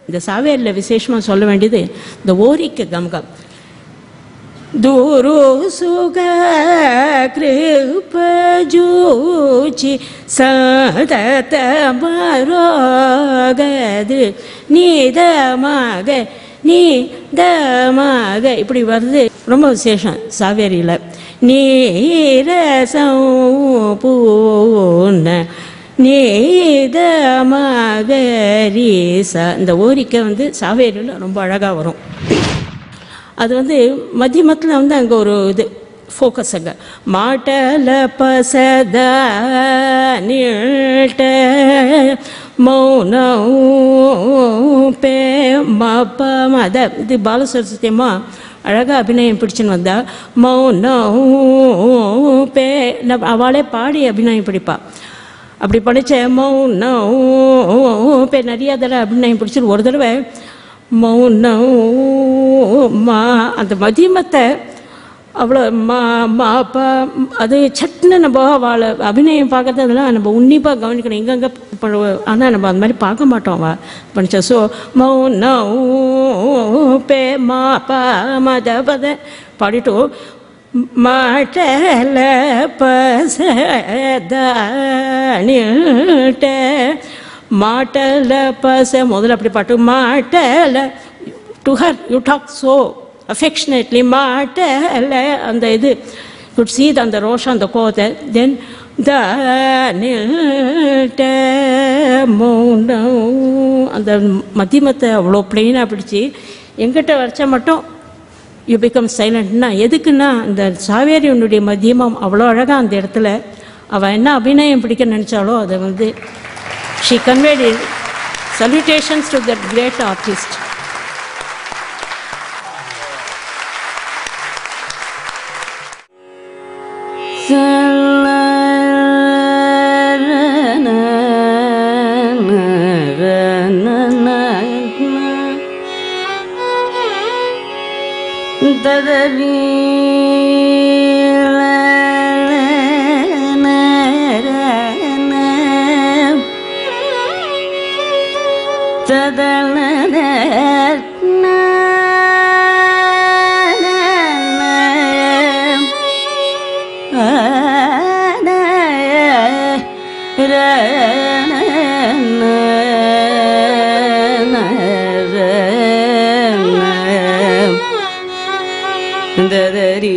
இந்த சாவேரில் விசேஷமாக சொல்ல வேண்டியது இந்த ஓரிக்க கம்கம் दूरो सुग कृपजूचि सतत மரோகது நீதமாக நீதமாக இப்படி வருது ரொம்ப விசேஷம் சாவேரியில் நீரசம் பூர்ண நீதமாக ரீசா இந்த ஓரிக்கை வந்து சாவேரியில் ரொம்ப அழகாக வரும் அது வந்து மத்தியமத்தில் வந்து அங்கே ஒரு இது ஃபோக்கஸ் அங்கே மாட்டல பசத நீட்ட மௌனம் பே மப்ப மத இது பாலசரஸ்வத்தியம்மா அழகாக அபிநயம் பிடிச்சுன்னு வந்தா மௌனம் பே நம்ம அவளே பாடி அபிநயம் பிடிப்பா அப்படி படித்த மௌனம் பே நிறைய தடவை அபிநயம் பிடிச்சிட்டு ஒரு தடவை மௌனம் மா அந்த மதியமத்தை அவ்வளோ மா மா பா அது சட்டுன்னு நம்ம அவளை அபிநயம் பார்க்கறது அதெல்லாம் நம்ம உன்னிப்பாக கவனிக்கணும் எங்கெங்கே ஆனால் நம்ம அந்த மாதிரி பார்க்க மாட்டோம் அவள் பண்ணிச்சா ஸோ மௌனம் பே மா பா மத பத பாடிட்டு மாட்டல பசதானிட்ட மாட்டல பச முதல்ல அப்படி பாட்டு மாட்டல to her you talk so affectionately மாட்டல அந்த இது குட் சீ அந்த ரோஷம் அந்த கோதை தென் த மௌனம் அந்த மத்தியமத்தை அவ்வளோ பிளெயினாக பிடிச்சி எங்கிட்ட வரைச்சா மட்டும் யூ பிகம் சைலண்ட்னா எதுக்குன்னா இந்த சாவேரியனுடைய மத்தியமம் அவ்வளோ அழகாக அந்த இடத்துல அவள் என்ன அபிநயம் பிடிக்க நினச்சாலோ அதை வந்து she conveyed salutations to that great artist ததரி ததரி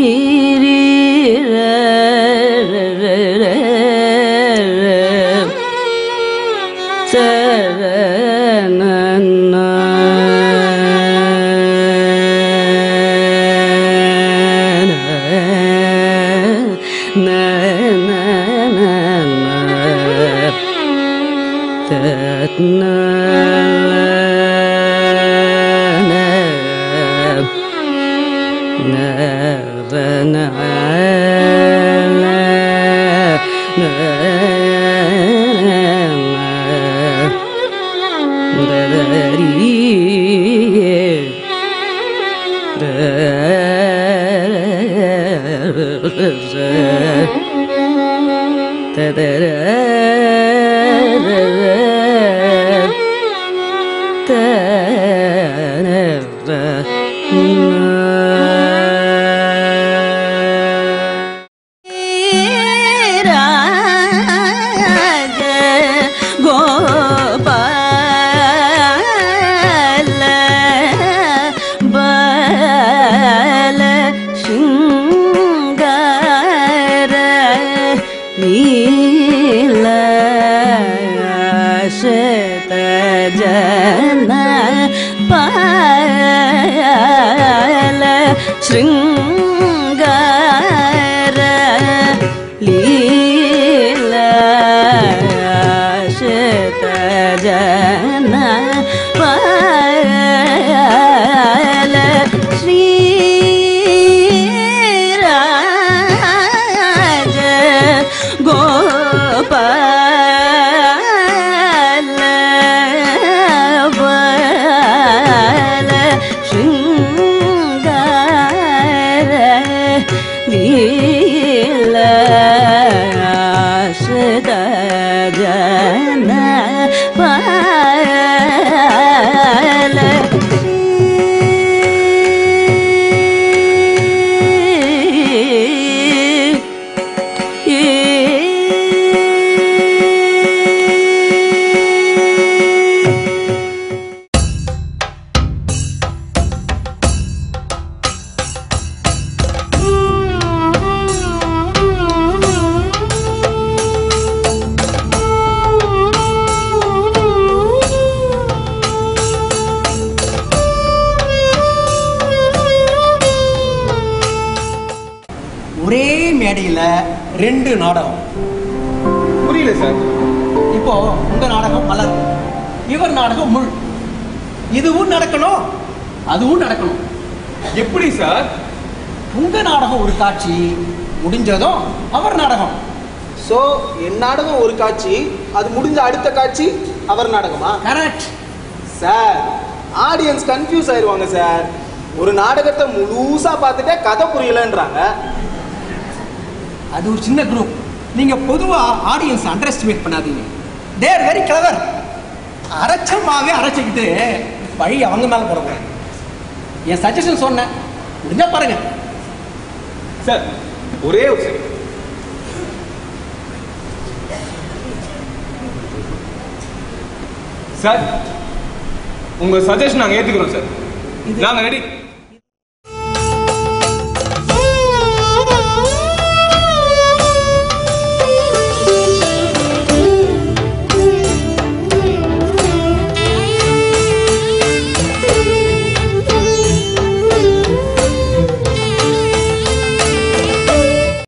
ததர ಶೃಂಗಾರ ಲೀಲಾ ಶತ ಜನ ಪಾಲ ಶ್ರೀರಾಜ ಗೋಪಾಲ ಬಾಲ ಶೃಂಗಾರ ಲೀಲಾಶ್ರಿತ ಜನ ಪಾಲ ரெண்டு நாடகம் புரியல சார் இப்போ உங்க நாடகம் மலர் இவர் நாடகம் முள் இதுவும் நடக்கணும் அதுவும் நடக்கணும் எப்படி சார் உங்க நாடகம் ஒரு காட்சி முடிஞ்சதும் அவர் நாடகம் ஸோ என் நாடகம் ஒரு காட்சி அது முடிஞ்ச அடுத்த காட்சி அவர் நாடகமா கரெக்ட் சார் ஆடியன்ஸ் கன்ஃபியூஸ் ஆயிருவாங்க சார் ஒரு நாடகத்தை முழுசா பார்த்துட்டே கதை புரியலன்றாங்க அது ஒரு சின்ன குரூப் நீங்க பொதுவா ஆடியன்ஸ் அண்டர் எஸ்டிமேட் பண்ணாதீங்க தேர் வெரி கிளவர் அரைச்சமாவே அரைச்சிக்கிட்டு வழி அவங்க மேல போடக்கூடாது என் சஜஷன் சொன்னேன் முடிஞ்சா பாருங்க சார் ஒரே ஒரு second. சார் உங்க சஜஷன் நாங்க ஏத்துக்கிறோம் சார் நாங்க ரெடி